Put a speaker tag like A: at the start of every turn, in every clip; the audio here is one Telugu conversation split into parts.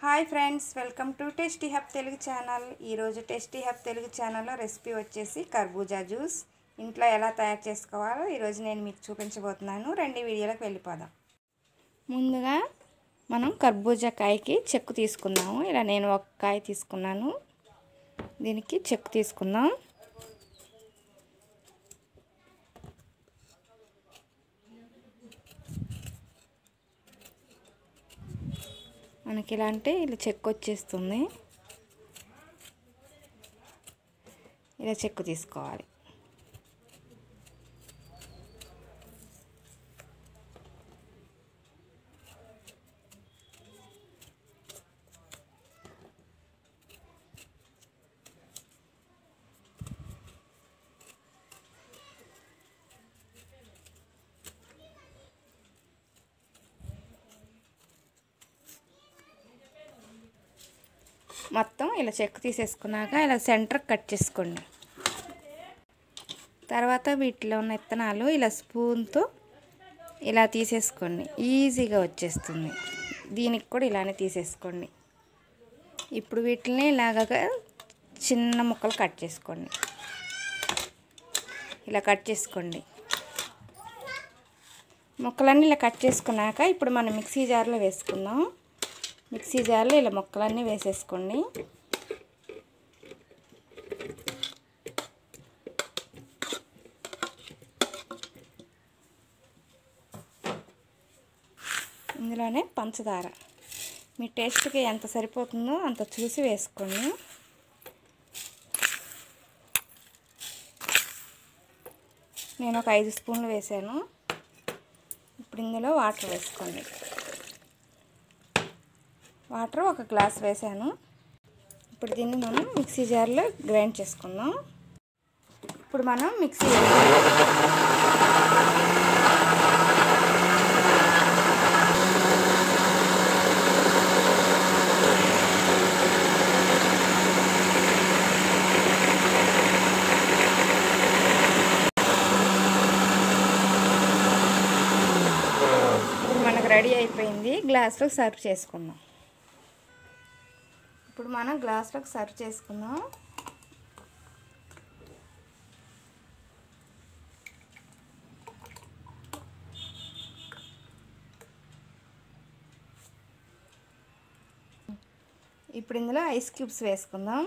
A: hi friends welcome to tasty hub Telugu channel ఈరోజు టేస్టీ హబ్ తెలుగు ఛానల్లో రెసిపీ వచ్చేసి కర్బూజా జ్యూస్ ఇంట్లో ఎలా తయారు చేసుకోవాలో ఈరోజు నేను మీకు చూపించబోతున్నాను రెండు వీడియోలకు వెళ్ళిపోదాం ముందుగా మనం కర్బూజా కాయకి చెక్కు తీసుకుందాము ఇలా నేను ఒక కాయ తీసుకున్నాను దీనికి చెక్కు తీసుకుందాం మనకి ఇలా అంటే ఇలా చెక్కు వచ్చేస్తుంది ఇలా చెక్కు తీసుకోవాలి మొత్తం ఇలా చెక్కు తీసేసుకున్నాక ఇలా సెంటర్ కట్ చేసుకోండి తర్వాత వీటిలో ఉన్న విత్తనాలు ఇలా స్పూన్తో ఇలా తీసేసుకోండి ఈజీగా వచ్చేస్తుంది దీనికి కూడా ఇలానే తీసేసుకోండి ఇప్పుడు వీటిని ఇలాగ చిన్న ముక్కలు కట్ చేసుకోండి ఇలా కట్ చేసుకోండి ముక్కలన్నీ ఇలా కట్ చేసుకున్నాక ఇప్పుడు మనం మిక్సీ జార్లో వేసుకుందాం మిక్సీ జార్లో ఇలా ముక్కలన్నీ వేసేసుకోండి ఇందులోనే పంచదార మీ టేస్ట్కి ఎంత సరిపోతుందో అంత చూసి వేసుకోండి నేను ఒక ఐదు స్పూన్లు వేసాను ఇప్పుడు ఇందులో వాటర్ వేసుకోండి వాటర్ ఒక గ్లాస్ వేసాను ఇప్పుడు దీన్ని మనం మిక్సీ జార్లో గ్రైండ్ చేసుకుందాం ఇప్పుడు మనం మిక్సీ ఇప్పుడు మనకు రెడీ అయిపోయింది గ్లాస్లో సర్వ్ చేసుకుందాం ఇప్పుడు మనం గ్లాస్లోకి సర్వ్ చేసుకుందాం ఇప్పుడు ఇందులో ఐస్ క్యూబ్స్ వేసుకుందాం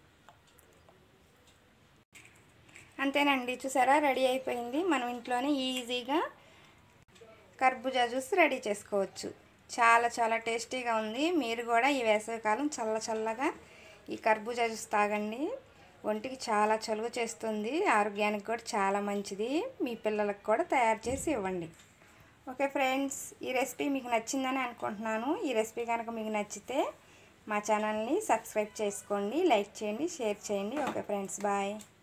A: అంతేనండి చూసారా రెడీ అయిపోయింది మనం ఇంట్లోనే ఈజీగా కర్బూజా జ్యూస్ రెడీ చేసుకోవచ్చు చాలా చాలా టేస్టీగా ఉంది మీరు కూడా ఈ వేసవికాలం చల్ల చల్లగా ఈ కర్బూజా జ్యూస్ తాగండి ఒంటికి చాలా చలువ చేస్తుంది ఆరోగ్యానికి కూడా చాలా మంచిది మీ పిల్లలకు కూడా తయారు చేసి ఇవ్వండి ఓకే ఫ్రెండ్స్ ఈ రెసిపీ మీకు నచ్చిందని అనుకుంటున్నాను ఈ రెసిపీ కనుక మీకు నచ్చితే మా ఛానల్ని సబ్స్క్రైబ్ చేసుకోండి లైక్ చేయండి షేర్ చేయండి ఓకే ఫ్రెండ్స్ బాయ్